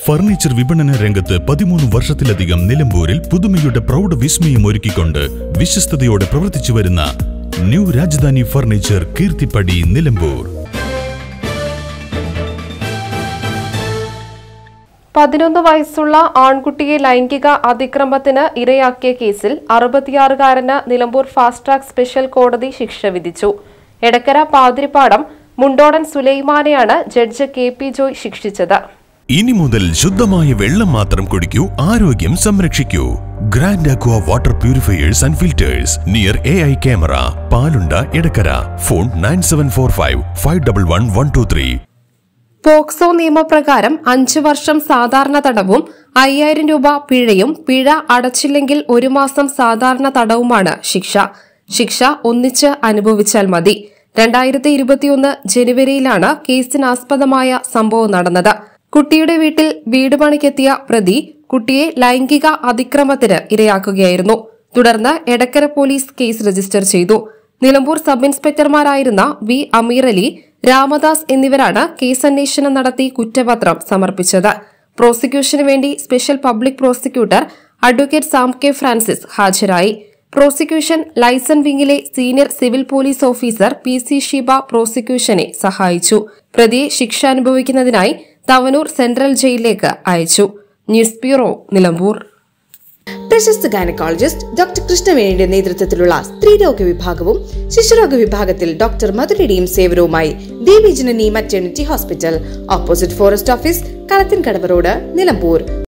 furniture വിപണന രംഗത്ത് പതിമൂന്ന് വർഷത്തിലധികം നിലമ്പൂരിൽ പുതുമയുടെ പ്രൗഢ വിസ്മയം ഒരുക്കിക്കൊണ്ട് വിശ്വസ്തയോടെ പ്രവർത്തിച്ചു വരുന്ന ന്യൂ രാജധാനി ഫർണിച്ചർ കീർത്തിപ്പടി നിലമ്പൂർ പതിനൊന്ന് വയസ്സുള്ള ആൺകുട്ടിയെ ലൈംഗിക അതിക്രമത്തിന് ഇരയാക്കിയ കേസിൽ അറുപത്തിയാറുകാരന് നിലമ്പൂർ ഫാസ്റ്റ് ട്രാക്ക് സ്പെഷ്യൽ കോടതി ശിക്ഷ വിധിച്ചു എടക്കര പാതിരിപ്പാടം മുണ്ടോടൻ സുലൈമാനെയാണ് ജഡ്ജ് കെ പി ജോയ് ശിക്ഷിച്ചത് ഇനി മുതൽ ശുദ്ധമായ വെള്ളം മാത്രം കുടിക്കൂ ആരോഗ്യം സംരക്ഷിക്കൂ grand aqua water purifiers and filters near A I camera Palunda Edakkara phone nine seven four five five double one one two three POCSO നിയമപ്രകാരം അഞ്ചു വർഷം സാധാരണ തടവും അയ്യായിരം രൂപ പിഴയും പിഴ അടച്ചില്ലെങ്കിൽ ഒരു മാസം സാധാരണ തടവുമാണ് ശിക്ഷ ശിക്ഷ ഒന്നിച്ച് അനുഭവിച്ചാൽ മതി രണ്ടായിരത്തി ഇരുപത്തിയൊന്ന് ജനുവരിയിലാണ് കേസിനാസ്പദമായ സംഭവം നടന്നത് കുട്ടിയുടെ വീട്ടിൽ വീട് പണിക്കെത്തിയ പ്രതി കുട്ടിയെ ലൈംഗിക അതിക്രമത്തിന് ഇരയാക്കുകയായിരുന്നു തുടർന്ന് എടക്കര പോലീസ് കേസ് രജിസ്റ്റർ ചെയ്തു നിലമ്പൂർ സബ് ഇൻസ്പെക്ടർമാരായിരുന്ന വി അമീർ അലി രാമദാസ് എന്നിവരാണ് കേസന്വേഷണം നടത്തി കുറ്റപത്രം സമർപ്പിച്ചത് പ്രോസിക്യൂഷന് വേണ്ടി special public prosecutor advocate Sam K Francis ഹാജരായി പ്രോസിക്യൂഷൻ ലൈസൺ വിംഗിലെ senior civil police officer P C Sheeba പ്രോസിക്യൂഷനെ സഹായിച്ചു പ്രതിയെ ശിക്ഷ അനുഭവിക്കുന്നതിനായി തവനൂർ സെൻട്രൽ ജയിലിലേക്ക് അയച്ചു ന്യൂസ് ബ്യൂറോ നിലമ്പൂർ പ്രശസ്ത ഗൈനക്കോളജിസ്റ്റ് ഡോക്ടർ കൃഷ്ണവേണിയുടെ നേതൃത്വത്തിലുള്ള സ്ത്രീരോഗ വിഭാഗവും ശിശുരോഗ വിഭാഗത്തിൽ ഡോക്ടർ മധുരയുടെയും സേവനവുമായി Devi Janani maternity hospital opposite forest office Kalathinkadavu road Nilambur